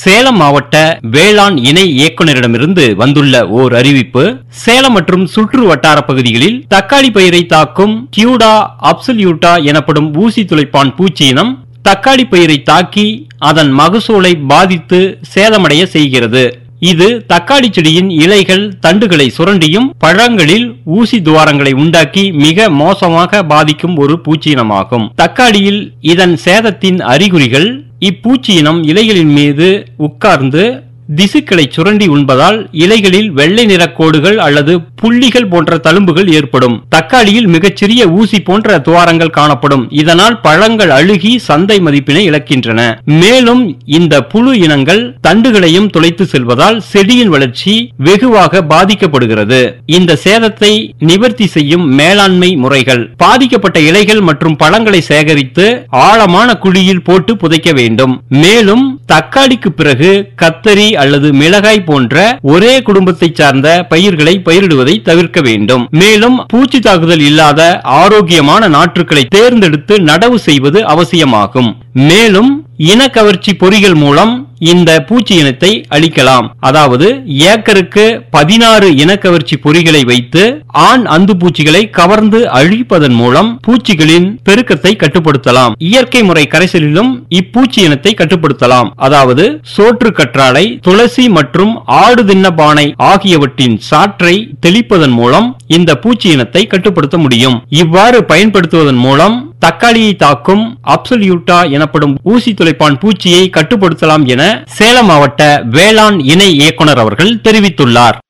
சேலம் மாவட்ட வேளாண் இணை இயக்குநரிடமிருந்து வந்துள்ள ஓர் அறிவிப்பு சேலம் மற்றும் சுற்று வட்டார பகுதிகளில் தக்காளி பயிரை தாக்கும் கியூடா அப்சல்யூட்டா எனப்படும் ஊசி துளைப்பான் பூச்சியினம் தக்காளி பயிரை தாக்கி அதன் மகசூலை பாதித்து சேதமடைய செய்கிறது இது தக்காளி செடியின் இலைகள் தண்டுகளை சுரண்டியும் பழங்களில் ஊசி துவாரங்களை உண்டாக்கி மிக மோசமாக பாதிக்கும் ஒரு பூச்சியினமாகும் தக்காளியில் இதன் சேதத்தின் அறிகுறிகள் இப்பூச்சியினம் இலைகளின் மீது உட்கார்ந்து திசுக்களை சுரண்டி உண்பதால் இலைகளில் வெள்ளை நிற கோடுகள் அல்லது புள்ளிகள் போன்ற தழும்புகள் ஏற்படும் தக்காளியில் மிகச்சிறிய ஊசி போன்ற துவாரங்கள் காணப்படும் இதனால் பழங்கள் அழுகி சந்தை மதிப்பினை இழக்கின்றன மேலும் இந்த புழு இனங்கள் தண்டுகளையும் துளைத்து செல்வதால் செடியின் வளர்ச்சி வெகுவாக பாதிக்கப்படுகிறது இந்த சேதத்தை நிவர்த்தி செய்யும் மேலாண்மை முறைகள் பாதிக்கப்பட்ட இலைகள் மற்றும் பழங்களை சேகரித்து ஆழமான குழியில் போட்டு புதைக்க வேண்டும் மேலும் தக்காளிக்கு பிறகு கத்தரி அல்லது மிளகாய் போன்ற ஒரே குடும்பத்தை சார்ந்த பயிர்களை பயிரிடுவதை தவிர்க்க வேண்டும் மேலும் பூச்சி தாக்குதல் இல்லாத ஆரோக்கியமான நாற்றுக்களை தேர்ந்தெடுத்து நடவு செய்வது அவசியமாகும் மேலும் இனக்கவர்ச்சி பொறிகள் மூலம் இந்த பூச்சி இனத்தை அழிக்கலாம் அதாவது ஏக்கருக்கு பதினாறு இனக்கவர்ச்சி பொறிகளை வைத்து ஆண் அந்து பூச்சிகளை கவர்ந்து அழிப்பதன் மூலம் பூச்சிகளின் பெருக்கத்தை கட்டுப்படுத்தலாம் இயற்கை முறை கரைசலிலும் இப்பூச்சி இனத்தை கட்டுப்படுத்தலாம் அதாவது சோற்று கற்றாழை துளசி மற்றும் ஆடு தின்ன பானை ஆகியவற்றின் சாற்றை தெளிப்பதன் மூலம் இந்த பூச்சி இனத்தை கட்டுப்படுத்த முடியும் இவ்வாறு பயன்படுத்துவதன் மூலம் தக்காளியை தாக்கும் அப்சல்யூட்டா எனப்படும் ஊசி துளைப்பான் பூச்சியை கட்டுப்படுத்தலாம் என சேலம் மாவட்ட வேளாண் இணை இயக்குனர் அவர்கள் தெரிவித்துள்ளார்